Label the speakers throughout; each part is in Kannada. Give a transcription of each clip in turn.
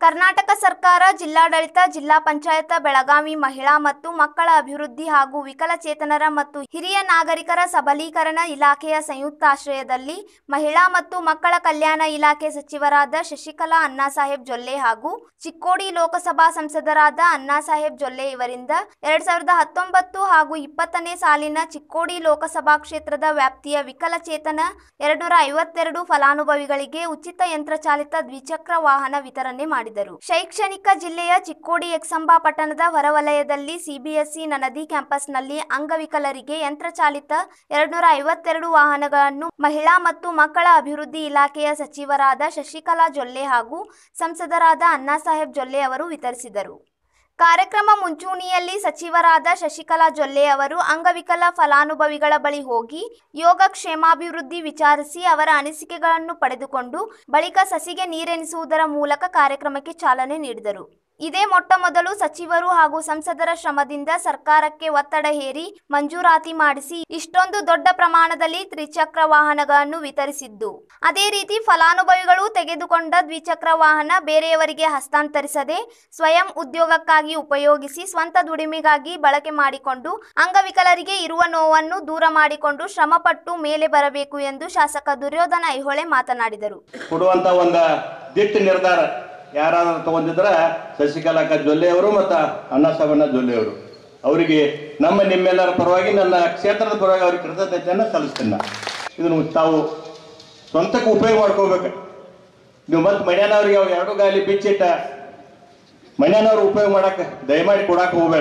Speaker 1: ಕರ್ನಾಟಕ ಸರ್ಕಾರ ಜಿಲ್ಲಾಡಳಿತ ಜಿಲ್ಲಾ ಪಂಚಾಯತ ಬೆಳಗಾವಿ ಮಹಿಳಾ ಮತ್ತು ಮಕ್ಕಳ ಅಭಿವೃದ್ಧಿ ಹಾಗೂ ವಿಕಲಚೇತನರ ಮತ್ತು ಹಿರಿಯ ನಾಗರಿಕರ ಸಬಲೀಕರಣ ಇಲಾಖೆಯ ಸಂಯುಕ್ತಾಶ್ರಯದಲ್ಲಿ ಮಹಿಳಾ ಮತ್ತು ಮಕ್ಕಳ ಕಲ್ಯಾಣ ಇಲಾಖೆ ಸಚಿವರಾದ ಶಶಿಕಲಾ ಅಣ್ಣಾಸಾಹೇಬ್ ಜೊಲ್ಲೆ ಹಾಗೂ ಚಿಕ್ಕೋಡಿ ಲೋಕಸಭಾ ಸಂಸದರಾದ ಅಣ್ಣಾಸಾಹೇಬ್ ಜೊಲ್ಲೆ ಇವರಿಂದ ಎರಡ್ ಸಾವಿರದ ಹತ್ತೊಂಬತ್ತು ಹಾಗೂ ಇಪ್ಪತ್ತನೇ ಸಾಲಿನ ಚಿಕ್ಕೋಡಿ ಲೋಕಸಭಾ ಕ್ಷೇತ್ರದ ವ್ಯಾಪ್ತಿಯ ವಿಕಲಚೇತನ ಎರಡ್ನೂರ ಐವತ್ತೆರಡು ಫಲಾನುಭವಿಗಳಿಗೆ ಉಚಿತ ಯಂತ್ರಚಾಲಿತ ದ್ವಿಚಕ್ರ ವಾಹನ ವಿತರಣೆ ಮಾಡಿದರು ಶೈಕ್ಷಣಿಕ ಜಿಲ್ಲೆಯ ಚಿಕ್ಕೋಡಿ ಎಕ್ಸಂಬ ಪಟ್ಟಣದ ಹೊರವಲಯದಲ್ಲಿ ಸಿಬಿಎಸ್ಇ ನನದಿ ಕ್ಯಾಂಪಸ್ನಲ್ಲಿ ಅಂಗವಿಕಲರಿಗೆ ಯಂತ್ರಚಾಲಿತ ಎರಡ್ನೂರ ಐವತ್ತೆರಡು ವಾಹನಗಳನ್ನು ಮಹಿಳಾ ಮತ್ತು ಮಕ್ಕಳ ಅಭಿವೃದ್ಧಿ ಇಲಾಖೆಯ ಸಚಿವರಾದ ಶಶಿಕಲಾ ಜೊಲ್ಲೆ ಹಾಗೂ ಸಂಸದರಾದ ಅಣ್ಣಾಸಾಹೇಬ್ ಜೊಲ್ಲೆ ಅವರು ವಿತರಿಸಿದರು ಕಾರ್ಯಕ್ರಮ ಮುಂಚೂಣಿಯಲ್ಲಿ ಸಚಿವರಾದ ಶಶಿಕಲಾ ಜೊಲ್ಲೆ ಅವರು ಅಂಗವಿಕಲ ಫಲಾನುಭವಿಗಳ ಬಳಿ ಹೋಗಿ ಯೋಗ ಕ್ಷೇಮಾಭಿವೃದ್ಧಿ ವಿಚಾರಿಸಿ ಅವರ ಅನಿಸಿಕೆಗಳನ್ನು ಪಡೆದುಕೊಂಡು ಬಳಿಕ ಸಸಿಗೆ ನೀರೆನಿಸುವುದರ ಮೂಲಕ ಕಾರ್ಯಕ್ರಮಕ್ಕೆ ಚಾಲನೆ ನೀಡಿದರು ಇದೇ ಮೊಟ್ಟ ಮೊದಲು ಸಚಿವರು ಹಾಗೂ ಸಂಸದರ ಶ್ರಮದಿಂದ ಸರ್ಕಾರಕ್ಕೆ ಒತ್ತಡ ಹೇರಿ ಮಂಜೂರಾತಿ ಮಾಡಿಸಿ ಇಷ್ಟೊಂದು ದೊಡ್ಡ ಪ್ರಮಾಣದಲ್ಲಿ ತ್ರಿಚಕ್ರ ವಾಹನಗಳನ್ನು ವಿತರಿಸಿದ್ದು ಅದೇ ರೀತಿ ಫಲಾನುಭವಿಗಳು ತೆಗೆದುಕೊಂಡ ದ್ವಿಚಕ್ರ ವಾಹನ ಬೇರೆಯವರಿಗೆ ಹಸ್ತಾಂತರಿಸದೆ ಸ್ವಯಂ ಉದ್ಯೋಗಕ್ಕಾಗಿ ಉಪಯೋಗಿಸಿ ಸ್ವಂತ ದುಡಿಮೆಗಾಗಿ ಬಳಕೆ ಮಾಡಿಕೊಂಡು ಅಂಗವಿಕಲರಿಗೆ ಇರುವ ನೋವನ್ನು ದೂರ ಮಾಡಿಕೊಂಡು ಶ್ರಮಪಟ್ಟು ಮೇಲೆ ಬರಬೇಕು ಎಂದು ಶಾಸಕ ದುರ್ಯೋಧನ ಐಹೊಳೆ ಮಾತನಾಡಿದರು
Speaker 2: ಕೊಡುವಂತ ಒಂದು ದಿಟ್ಟ ನಿರ್ಧಾರ ಯಾರಾದ್ರೂ ತಗೊಂಡಿದ್ರ ಶಶಿಕಲಾಕ ಜೊಲ್ಲೆ ಅವರು ಮತ್ತು ಅಣ್ಣಾಸಾಬಣ್ಣ ಜೊಲ್ಲೆ ಅವರು ಅವರಿಗೆ ನಮ್ಮ ನಿಮ್ಮೆಲ್ಲರ ಪರವಾಗಿ ನನ್ನ ಕ್ಷೇತ್ರದ ಪರವಾಗಿ ಅವ್ರಿಗೆ ಕೃತಜ್ಞತೆಯನ್ನು ಸಲ್ಲಿಸ್ತೀನಿ ನಾನು ಇದನ್ನು ತಾವು ಸ್ವಂತಕ್ಕೆ ಉಪಯೋಗ ಮಾಡ್ಕೋಬೇಕು ನೀವು ಮತ್ತೆ ಮನ್ಯಾನವ್ರಿಗೆ ಅವು ಎರಡು ಗಾಲಿ ಬಿಚ್ಚಿಟ್ಟ ಮನ್ಯಾನವ್ರು ಉಪಯೋಗ ಮಾಡಕ್ಕೆ ದಯಮಾಡಿ ಕೊಡಕ್ಕೆ ಹೋಗ್ಬೇಡ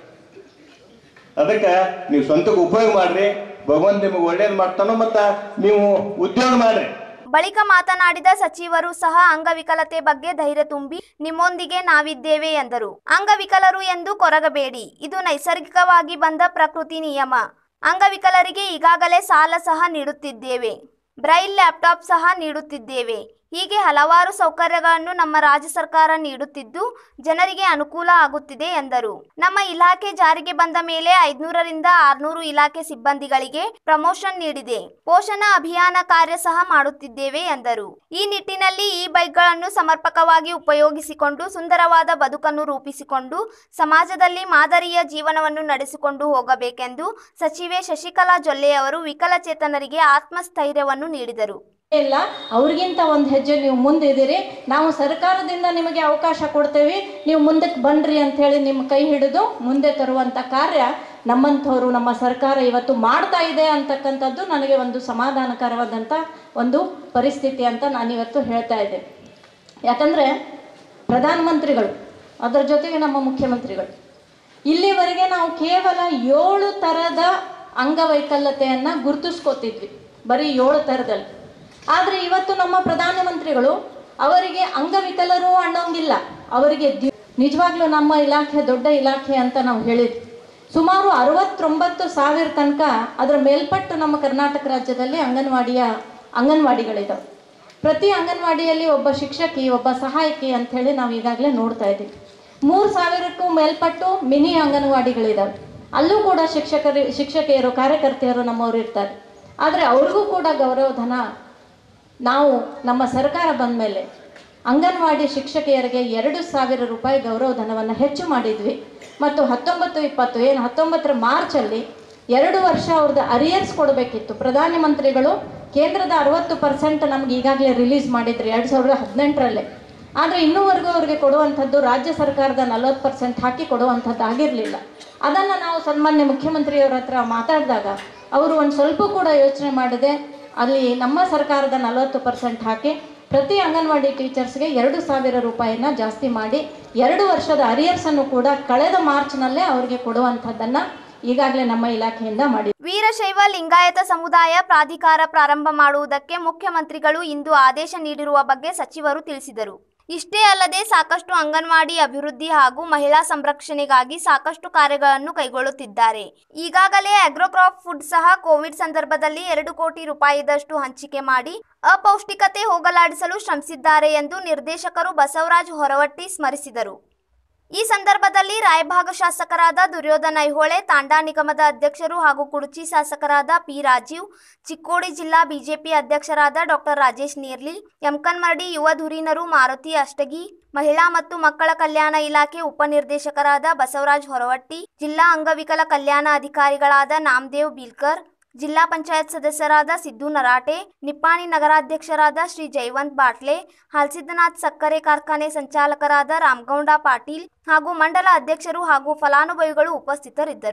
Speaker 2: ಅದಕ್ಕೆ ನೀವು ಸ್ವಂತಕ್ಕೆ ಉಪಯೋಗ ಮಾಡ್ರಿ ಭಗವಂತ ನಿಮಗೆ ಒಳ್ಳೇದು ಮಾಡ್ತಾನೋ ಮತ್ತು ನೀವು ಉದ್ಯೋಗ ಮಾಡ್ರಿ
Speaker 1: ಬಳಿಕ ಮಾತನಾಡಿದ ಸಚಿವರು ಸಹ ಅಂಗವಿಕಲತೆ ಬಗ್ಗೆ ಧೈರ್ಯ ತುಂಬಿ ನಿಮ್ಮೊಂದಿಗೆ ನಾವಿದ್ದೇವೆ ಎಂದರು ಅಂಗವಿಕಲರು ಎಂದು ಕೊರಗಬೇಡಿ ಇದು ನೈಸರ್ಗಿಕವಾಗಿ ಬಂದ ಪ್ರಕೃತಿ ನಿಯಮ ಅಂಗವಿಕಲರಿಗೆ ಈಗಾಗಲೇ ಸಾಲ ಸಹ ನೀಡುತ್ತಿದ್ದೇವೆ ಬ್ರೈಲ್ ಲ್ಯಾಪ್ಟಾಪ್ ಸಹ ನೀಡುತ್ತಿದ್ದೇವೆ ಹೀಗೆ ಹಲವಾರು ಸೌಕರ್ಯಗಳನ್ನು ನಮ್ಮ ರಾಜ್ಯ ಸರ್ಕಾರ ನೀಡುತ್ತಿದ್ದು ಜನರಿಗೆ ಅನುಕೂಲ ಆಗುತ್ತಿದೆ ಎಂದರು ನಮ್ಮ ಇಲಾಖೆ ಜಾರಿಗೆ ಬಂದ ಮೇಲೆ ಐದ್ನೂರರಿಂದ ಆರ್ನೂರು ಇಲಾಖೆ ಸಿಬ್ಬಂದಿಗಳಿಗೆ ಪ್ರಮೋಷನ್ ನೀಡಿದೆ ಪೋಷಣ ಅಭಿಯಾನ ಕಾರ್ಯ ಸಹ ಮಾಡುತ್ತಿದ್ದೇವೆ ಎಂದರು ಈ ನಿಟ್ಟಿನಲ್ಲಿ ಈ ಬೈಕ್ಗಳನ್ನು ಸಮರ್ಪಕವಾಗಿ ಉಪಯೋಗಿಸಿಕೊಂಡು ಸುಂದರವಾದ ಬದುಕನ್ನು ರೂಪಿಸಿಕೊಂಡು ಸಮಾಜದಲ್ಲಿ ಮಾದರಿಯ ಜೀವನವನ್ನು ನಡೆಸಿಕೊಂಡು ಹೋಗಬೇಕೆಂದು ಸಚಿವೆ ಶಶಿಕಲಾ ಜೊಲ್ಲೆ ಅವರು ವಿಕಲಚೇತನರಿಗೆ ಆತ್ಮಸ್ಥೈರ್ಯವನ್ನು ನೀಡಿದರು
Speaker 3: ಇಲ್ಲ ಅವ್ರಿಗಿಂತ ಒಂದು ಹೆಜ್ಜೆ ನೀವು ಮುಂದಿದ್ದೀರಿ ನಾವು ಸರ್ಕಾರದಿಂದ ನಿಮಗೆ ಅವಕಾಶ ಕೊಡ್ತೇವೆ ನೀವು ಮುಂದಕ್ಕೆ ಬನ್ರಿ ಅಂಥೇಳಿ ನಿಮ್ಮ ಕೈ ಹಿಡಿದು ಮುಂದೆ ತರುವಂಥ ಕಾರ್ಯ ನಮ್ಮಂಥವ್ರು ನಮ್ಮ ಸರ್ಕಾರ ಇವತ್ತು ಮಾಡ್ತಾ ಇದೆ ಅಂತಕ್ಕಂಥದ್ದು ನನಗೆ ಒಂದು ಸಮಾಧಾನಕರವಾದಂಥ ಒಂದು ಪರಿಸ್ಥಿತಿ ಅಂತ ನಾನಿವತ್ತು ಹೇಳ್ತಾ ಇದ್ದೆ ಯಾಕಂದರೆ ಪ್ರಧಾನಮಂತ್ರಿಗಳು ಅದರ ಜೊತೆಗೆ ನಮ್ಮ ಮುಖ್ಯಮಂತ್ರಿಗಳು ಇಲ್ಲಿವರೆಗೆ ನಾವು ಕೇವಲ ಏಳು ಥರದ ಅಂಗವೈಕಲ್ಯತೆಯನ್ನು ಗುರುತಿಸ್ಕೋತಿದ್ವಿ ಬರೀ ಏಳು ಥರದಲ್ಲಿ ಆದರೆ ಇವತ್ತು ನಮ್ಮ ಪ್ರಧಾನಮಂತ್ರಿಗಳು ಅವರಿಗೆ ಅಂಗವಿಕಲರು ಅನ್ನೋಂಗಿಲ್ಲ ಅವರಿಗೆ ದಿ- ನಿಜವಾಗ್ಲೂ ನಮ್ಮ ಇಲಾಖೆ ದೊಡ್ಡ ಇಲಾಖೆ ಅಂತ ನಾವು ಹೇಳಿದ್ವಿ ಸುಮಾರು ಅರವತ್ತೊಂಬತ್ತು ಸಾವಿರ ತನಕ ಅದರ ಮೇಲ್ಪಟ್ಟು ನಮ್ಮ ಕರ್ನಾಟಕ ರಾಜ್ಯದಲ್ಲಿ ಅಂಗನವಾಡಿಯ ಅಂಗನವಾಡಿಗಳಿದ್ದಾವೆ ಪ್ರತಿ ಅಂಗನವಾಡಿಯಲ್ಲಿ ಒಬ್ಬ ಶಿಕ್ಷಕಿ ಒಬ್ಬ ಸಹಾಯಕಿ ಅಂಥೇಳಿ ನಾವು ಈಗಾಗಲೇ ನೋಡ್ತಾ ಇದ್ದೀವಿ ಮೂರು ಸಾವಿರಕ್ಕೂ ಮೇಲ್ಪಟ್ಟು ಮಿನಿ ಅಂಗನವಾಡಿಗಳಿದ್ದಾವೆ ಅಲ್ಲೂ ಕೂಡ ಶಿಕ್ಷಕರು ಶಿಕ್ಷಕಿಯರು ಕಾರ್ಯಕರ್ತೆಯರು ನಮ್ಮವರು ಇರ್ತಾರೆ ಆದರೆ ಅವ್ರಿಗೂ ಕೂಡ ಗೌರವಧನ ನಾವು ನಮ್ಮ ಸರ್ಕಾರ ಬಂದ ಮೇಲೆ ಅಂಗನವಾಡಿ ಶಿಕ್ಷಕಿಯರಿಗೆ ಎರಡು ಸಾವಿರ ರೂಪಾಯಿ ಗೌರವಧನವನ್ನು ಹೆಚ್ಚು ಮಾಡಿದ್ವಿ ಮತ್ತು ಹತ್ತೊಂಬತ್ತು ಇಪ್ಪತ್ತು ಏನು ಹತ್ತೊಂಬತ್ತರ ಮಾರ್ಚಲ್ಲಿ ಎರಡು ವರ್ಷ ಅವ್ರದ್ದು ಅರಿಯರ್ಸ್ ಕೊಡಬೇಕಿತ್ತು ಪ್ರಧಾನಮಂತ್ರಿಗಳು ಕೇಂದ್ರದ ಅರವತ್ತು ಪರ್ಸೆಂಟ್ ನಮ್ಗೆ ಈಗಾಗಲೇ ರಿಲೀಸ್ ಮಾಡಿದ್ರಿ ಎರಡು ಸಾವಿರದ ಹದಿನೆಂಟರಲ್ಲೇ ಆದರೆ ಇನ್ನೂವರೆಗೂ ಅವ್ರಿಗೆ ಕೊಡುವಂಥದ್ದು ರಾಜ್ಯ ಸರ್ಕಾರದ ನಲವತ್ತು ಪರ್ಸೆಂಟ್ ಹಾಕಿ ಕೊಡುವಂಥದ್ದು ಆಗಿರಲಿಲ್ಲ ಅದನ್ನು ನಾವು ಸನ್ಮಾನ್ಯ ಮುಖ್ಯಮಂತ್ರಿಯವರ ಹತ್ರ ಮಾತಾಡಿದಾಗ ಅವರು ಒಂದು ಸ್ವಲ್ಪ ಕೂಡ ಯೋಚನೆ ಮಾಡದೆ ಅಲ್ಲಿ ನಮ್ಮ ಸರ್ಕಾರದ ನಲವತ್ತು ಪರ್ಸೆಂಟ್ ಹಾಕಿ ಪ್ರತಿ ಅಂಗನವಾಡಿ ಟೀಚರ್ಸ್ಗೆ ಎರಡು ಸಾವಿರ ರೂಪಾಯಿನ ಜಾಸ್ತಿ ಮಾಡಿ ಎರಡು ವರ್ಷದ ಅರಿಯರ್ಸನ್ನು ಕೂಡ ಕಳೆದ ಮಾರ್ಚ್ನಲ್ಲೇ ಅವರಿಗೆ ಕೊಡುವಂಥದ್ದನ್ನು ಈಗಾಗಲೇ ನಮ್ಮ ಇಲಾಖೆಯಿಂದ ಮಾಡಿ
Speaker 1: ವೀರಶೈವ ಲಿಂಗಾಯತ ಸಮುದಾಯ ಪ್ರಾಧಿಕಾರ ಪ್ರಾರಂಭ ಮಾಡುವುದಕ್ಕೆ ಮುಖ್ಯಮಂತ್ರಿಗಳು ಇಂದು ಆದೇಶ ನೀಡಿರುವ ಬಗ್ಗೆ ಸಚಿವರು ತಿಳಿಸಿದರು ಇಷ್ಟೇ ಅಲ್ಲದೆ ಸಾಕಷ್ಟು ಅಂಗನವಾಡಿ ಅಭಿವೃದ್ಧಿ ಹಾಗೂ ಮಹಿಳಾ ಸಂರಕ್ಷಣೆಗಾಗಿ ಸಾಕಷ್ಟು ಕಾರ್ಯಗಳನ್ನು ಕೈಗೊಳ್ಳುತ್ತಿದ್ದಾರೆ ಈಗಾಗಲೇ ಅಗ್ರೋಕ್ರಾಪ್ ಫುಡ್ ಸಹ ಕೋವಿಡ್ ಸಂದರ್ಭದಲ್ಲಿ ಎರಡು ಕೋಟಿ ರೂಪಾಯಿದಷ್ಟು ಹಂಚಿಕೆ ಮಾಡಿ ಅಪೌಷ್ಟಿಕತೆ ಹೋಗಲಾಡಿಸಲು ಶ್ರಮಿಸಿದ್ದಾರೆ ಎಂದು ನಿರ್ದೇಶಕರು ಬಸವರಾಜ್ ಹೊರವಟ್ಟಿ ಸ್ಮರಿಸಿದರು ಈ ಸಂದರ್ಭದಲ್ಲಿ ರಾಯಭಾಗ ಶಾಸಕರಾದ ದುರ್ಯೋಧನ ಐಹೊಳೆ ತಾಂಡಾ ನಿಗಮದ ಅಧ್ಯಕ್ಷರು ಹಾಗೂ ಕುಡುಚಿ ಶಾಸಕರಾದ ಪಿ ರಾಜೀವ್ ಚಿಕ್ಕೋಡಿ ಜಿಲ್ಲಾ ಬಿಜೆಪಿ ಅಧ್ಯಕ್ಷರಾದ ಡಾಕ್ಟರ್ ರಾಜೇಶ್ ನೀರ್ಲಿ ಯಮಕನ್ಮರಡಿ ಯುವ ಧುರೀಣರು ಮಾರುತಿ ಅಷ್ಟಗಿ ಮಹಿಳಾ ಮತ್ತು ಮಕ್ಕಳ ಕಲ್ಯಾಣ ಇಲಾಖೆ ಉಪನಿರ್ದೇಶಕರಾದ ಬಸವರಾಜ್ ಹೊರವಟ್ಟಿ ಜಿಲ್ಲಾ ಅಂಗವಿಕಲ ಕಲ್ಯಾಣ ಅಧಿಕಾರಿಗಳಾದ ನಾಮದೇವ್ ಬೀಲ್ಕರ್ ಜಿಲ್ಲಾ ಪಂಚಾಯತ್ ಸದಸ್ಯರಾದ ಸಿದ್ದು ನರಾಟೆ ನಿಪ್ಪಾಣಿ ನಗರಾಧ್ಯಕ್ಷರಾದ ಶ್ರೀ ಜಯವಂತ್ ಬಾಟ್ಲೆ ಹಲ್ಸಿದ್ದನಾಥ್ ಸಕ್ಕರೆ ಕಾರ್ಖಾನೆ ಸಂಚಾಲಕರಾದ ರಾಮಗೌಡ ಪಾಟೀಲ್ ಹಾಗೂ ಮಂಡಲ ಅಧ್ಯಕ್ಷರು ಹಾಗೂ ಫಲಾನುಭವಿಗಳು ಉಪಸ್ಥಿತರಿದ್ದರು